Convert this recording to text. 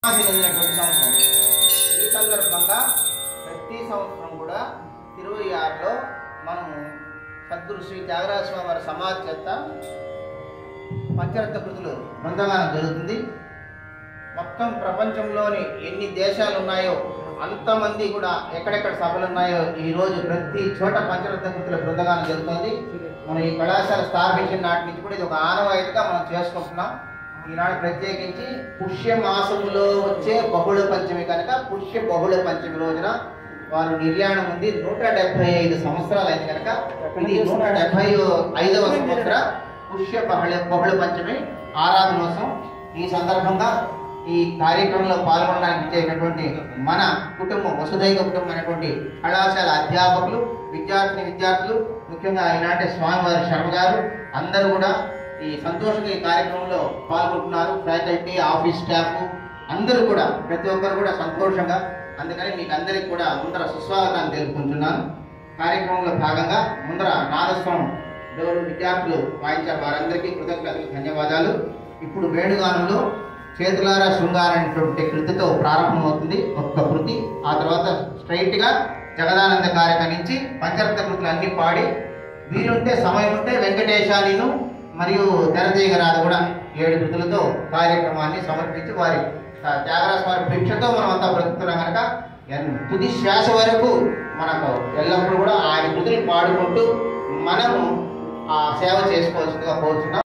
సమాధి చెందినటువంటి సంవత్సరం ఈ సందర్భంగా ప్రతి సంవత్సరం కూడా ఇరవై ఆరులో మనము సద్గురు శ్రీ త్యాగరాజ స్వామి వారి సమాధి చేత పంచరత్న కృతులు బృందగానం జరుగుతుంది మొత్తం ప్రపంచంలోని ఎన్ని దేశాలు ఉన్నాయో అంతమంది కూడా ఎక్కడెక్కడ సభలు ఉన్నాయో ఈ రోజు ప్రతి చోట పంచరత్న కృతుల బృందగానం జరుగుతుంది మనం ఈ కళాశాల స్థాపించిన నాటి నుంచి కూడా ఇది ఒక ఆనవాయితీగా మనం చేసుకుంటున్నాం ఈనాడు ప్రత్యేకించి పుష్య మాసములో వచ్చే బహుళ పంచమి కనుక పుష్య బహుళ పంచమి రోజున వారు నిర్యాణం ఉంది నూట డెబ్బై ఐదు సంవత్సరాలు అయింది కనుక ఇది నూట డెబ్బై ఐదవ సంవత్సర పుష్య బహుళ బహుళ పంచమి ఆరాధనోత్సవం ఈ సందర్భంగా ఈ కార్యక్రమంలో పాల్గొనడానికి ఇచ్చేటటువంటి మన కుటుంబం వసుదైక కుటుంబం అనేటువంటి కళాశాల అధ్యాపకులు విద్యార్థిని విద్యార్థులు ముఖ్యంగా ఈనాటి స్వామివారి శర్మ గారు అందరూ కూడా ఈ సంతోషంగా ఈ కార్యక్రమంలో పాల్గొంటున్నారు ఫ్యాకల్టీ ఆఫీస్ స్టాఫ్ అందరూ కూడా ప్రతి ఒక్కరు కూడా సంతోషంగా అందుకని మీకు అందరికి కూడా ముందర సుస్వాగతాన్ని తెలుపుకుంటున్నాను కార్యక్రమంలో భాగంగా ముందర నాదస్వరం ఎవరు విద్యార్థులు వాయించారు వారందరికీ కృతజ్ఞతలు ధన్యవాదాలు ఇప్పుడు వేణుగానంలో చేతులారా శృంగారం అనేటువంటి కృతితో ప్రారంభమవుతుంది ఒక్క కృతి ఆ తర్వాత స్ట్రైట్ గా జగదానంద కారక నుంచి పంచరత్న కృతులు అన్ని పాడి వీలుంటే సమయం ఉంటే వెంకటేశాలిను మరియు తెరతీగరాదు కూడా ఏడు కృతులతో కార్యక్రమాన్ని సమర్పించి వారి ఆ, త్యాగరాజ వారి భిక్షతో మనం అంతా బ్రతుకుతున్నాం కనుక ఎన్- తుది శ్వాస వరకు మనకు ఎల్లప్పుడూ కూడా ఆయన కృతులు పాడుకుంటూ మనము ఆ సేవ చేసుకోవాల్సిందిగా కోరుతున్నాం